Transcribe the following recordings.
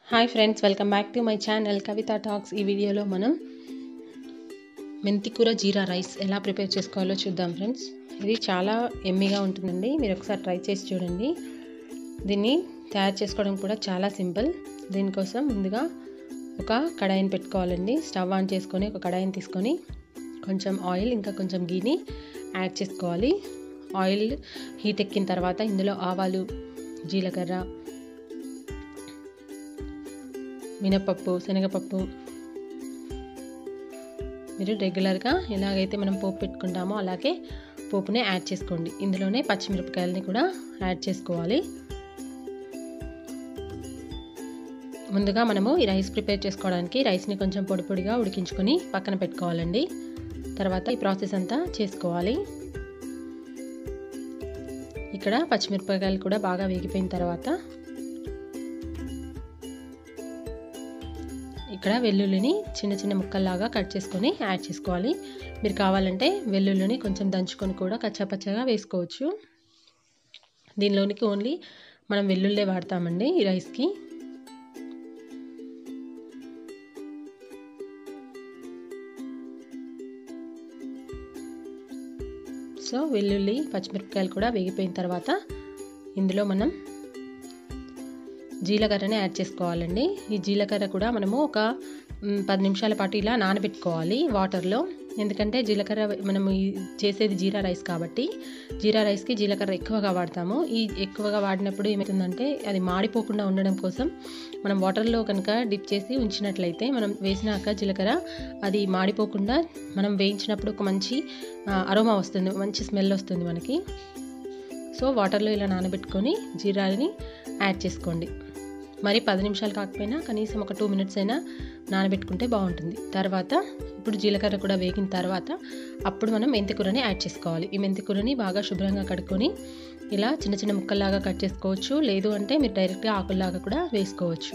hi friends welcome back to my channel Kavitha talks ఈ వీడియోలో మనం మెంతికూర జీరా రైస్ ఎలా ప్రిపేర్ చేసుకోవాలో చూద్దాం ఫ్రెండ్స్ ఇది చాలా ఎమ్మిగా ఉంటుందండి మీరు ఒకసారి ట్రై చేసి చూడండి దీన్ని తయారు చేసుకోవడం కూడా చాలా సింపుల్ దీనికోసం ముందుగా ఒక కడాయిని పెట్టుకోవాలండి స్టవ్ ఆన్ చేసుకొని ఒక కడాయిని తీసుకొని కొంచెం ఆయిల్ ఇంకా కొంచెం గీని యాడ్ చేసుకోవాలి ఆయిల్ హీట్ ఎక్కిన తర్వాత ఇందులో ఆవాలు జీలకర్ర మినపప్పు శనగపప్పు మీరు రెగ్యులర్గా ఎలాగైతే మనం పోపు పెట్టుకుంటామో అలాగే పోపునే యాడ్ చేసుకోండి ఇందులోనే పచ్చిమిరపకాయలని కూడా యాడ్ చేసుకోవాలి ముందుగా మనము ఈ రైస్ ప్రిపేర్ చేసుకోవడానికి రైస్ని కొంచెం పొడి పొడిగా ఉడికించుకొని పక్కన పెట్టుకోవాలండి తర్వాత ఈ ప్రాసెస్ అంతా చేసుకోవాలి ఇక్కడ పచ్చిమిరపకాయలు కూడా బాగా వేగిపోయిన తర్వాత ఇక్కడ వెల్లుల్లిని చిన్న చిన్న ముక్కల్లాగా కట్ చేసుకొని యాడ్ చేసుకోవాలి మీరు కావాలంటే వెల్లుల్లిని కొంచెం దంచుకొని కూడా కచ్చాపచ్చగా వేసుకోవచ్చు దీనిలోనికి ఓన్లీ మనం వెల్లుల్లే వాడతామండి ఈ రైస్కి సో వెల్లుల్లి పచ్చిమిరపకాయలు కూడా వేగిపోయిన తర్వాత ఇందులో మనం జీలకర్రని యాడ్ చేసుకోవాలండి ఈ జీలకర్ర కూడా మనము ఒక పది నిమిషాల పాటు ఇలా నానబెట్టుకోవాలి వాటర్లో ఎందుకంటే జీలకర్ర మనము చేసేది జీరా రైస్ కాబట్టి జీరా రైస్కి జీలకర్ర ఎక్కువగా వాడతాము ఈ ఎక్కువగా వాడినప్పుడు ఏమవుతుందంటే అది మాడిపోకుండా ఉండడం కోసం మనం వాటర్లో కనుక డిప్ చేసి ఉంచినట్లయితే మనం వేసినాక జీలకర్ర అది మాడిపోకుండా మనం వేయించినప్పుడు ఒక మంచి అరోమా వస్తుంది మంచి స్మెల్ వస్తుంది మనకి సో వాటర్లో ఇలా నానబెట్టుకొని జీరాని యాడ్ చేసుకోండి మరి పది నిమిషాలు కాకపోయినా కనీసం ఒక టూ మినిట్స్ అయినా నానబెట్టుకుంటే బాగుంటుంది తర్వాత ఇప్పుడు జీలకర్ర కూడా వేగిన తర్వాత అప్పుడు మనం మెంతికూరని యాడ్ చేసుకోవాలి ఈ మెంతికూరని బాగా శుభ్రంగా కడుక్కొని ఇలా చిన్న చిన్న ముక్కల్లాగా కట్ చేసుకోవచ్చు లేదు అంటే మీరు డైరెక్ట్గా ఆకుల్లాగా కూడా వేసుకోవచ్చు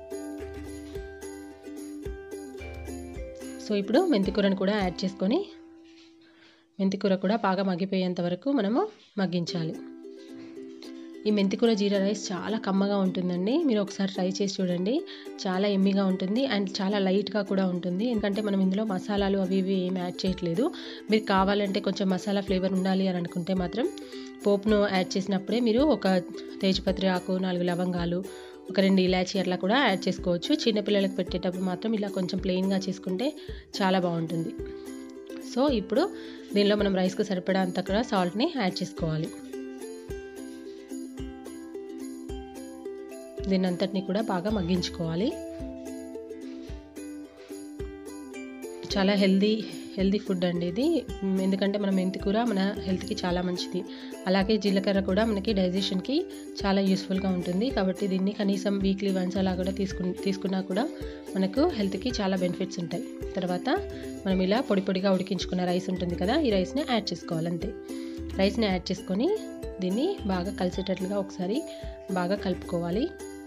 సో ఇప్పుడు మెంతికూరని కూడా యాడ్ చేసుకొని మెంతికూర కూడా బాగా మగ్గిపోయేంత వరకు మనము మగ్గించాలి ఈ మెంతికూర జీరా రైస్ చాలా కమ్మగా ఉంటుందండి మీరు ఒకసారి ట్రై చేసి చూడండి చాలా ఎమ్మిగా ఉంటుంది అండ్ చాలా లైట్గా కూడా ఉంటుంది ఎందుకంటే మనం ఇందులో మసాలాలు అవి ఇవి ఏమి యాడ్ చేయట్లేదు మీరు కావాలంటే కొంచెం మసాలా ఫ్లేవర్ ఉండాలి అని అనుకుంటే మాత్రం పోపును యాడ్ చేసినప్పుడే మీరు ఒక తేజపత్రి ఆకు నాలుగు లవంగాలు ఒక రెండు ఇలాచీ అట్లా కూడా యాడ్ చేసుకోవచ్చు చిన్నపిల్లలకు పెట్టేటప్పుడు మాత్రం ఇలా కొంచెం ప్లెయిన్గా చేసుకుంటే చాలా బాగుంటుంది సో ఇప్పుడు దీనిలో మనం రైస్కి సరిపడా అంతా కూడా సాల్ట్ని యాడ్ చేసుకోవాలి దీన్ని అంతటిని కూడా బాగా మగ్గించుకోవాలి చాలా హెల్దీ హెల్దీ ఫుడ్ అండి ఇది ఎందుకంటే మనం మెంతికూర మన హెల్త్కి చాలా మంచిది అలాగే జీలకర్ర కూడా మనకి డైజెషన్కి చాలా యూస్ఫుల్గా ఉంటుంది కాబట్టి దీన్ని కనీసం వీక్లీ వన్స్ అలా కూడా తీసుకు తీసుకున్నా కూడా మనకు హెల్త్కి చాలా బెనిఫిట్స్ ఉంటాయి తర్వాత మనం ఇలా పొడి పొడిగా ఉడికించుకున్న రైస్ ఉంటుంది కదా ఈ రైస్ని యాడ్ చేసుకోవాలి అంతే రైస్ని యాడ్ చేసుకొని దీన్ని బాగా కలిసేటట్లుగా ఒకసారి బాగా కలుపుకోవాలి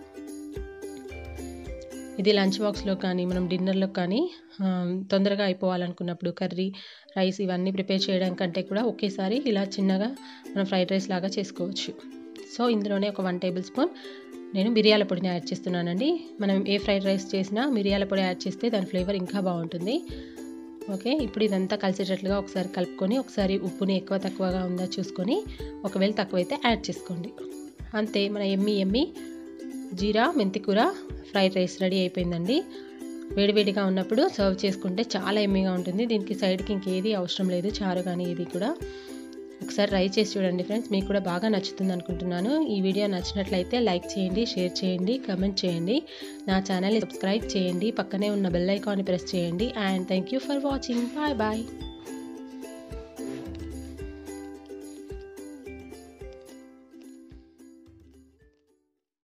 ఇది లంచ్ బాక్స్లో కానీ మనం డిన్నర్లో కానీ తొందరగా అయిపోవాలనుకున్నప్పుడు కర్రీ రైస్ ఇవన్నీ ప్రిపేర్ చేయడం కంటే కూడా ఒకేసారి ఇలా చిన్నగా మనం ఫ్రైడ్ రైస్ లాగా చేసుకోవచ్చు సో ఇందులోనే ఒక వన్ టేబుల్ స్పూన్ నేను మిరియాల పొడిని యాడ్ చేస్తున్నానండి మనం ఏ ఫ్రైడ్ రైస్ చేసినా మిరియాల పొడి యాడ్ చేస్తే దాని ఫ్లేవర్ ఇంకా బాగుంటుంది ఓకే ఇప్పుడు ఇదంతా కలిసేటట్లుగా ఒకసారి కలుపుకొని ఒకసారి ఉప్పుని ఎక్కువ తక్కువగా ఉందా చూసుకొని ఒకవేళ తక్కువైతే యాడ్ చేసుకోండి అంతే మన ఎమ్మి ఎమ్మి జీరా మెంతికూర ఫ్రైడ్ రైస్ రెడీ అయిపోయిందండి వేడివేడిగా ఉన్నప్పుడు సర్వ్ చేసుకుంటే చాలా ఎమ్మిగా ఉంటుంది దీనికి సైడ్కి ఇంకేది అవసరం లేదు చారు కానీ ఇది కూడా ఒకసారి ట్రై చేసి చూడండి ఫ్రెండ్స్ మీకు కూడా బాగా నచ్చుతుంది అనుకుంటున్నాను ఈ వీడియో నచ్చినట్లయితే లైక్ చేయండి షేర్ చేయండి కమెంట్ చేయండి నా ఛానల్ని సబ్స్క్రైబ్ చేయండి పక్కనే ఉన్న బెల్ ఐకాన్ని ప్రెస్ చేయండి and thank you for watching bye bye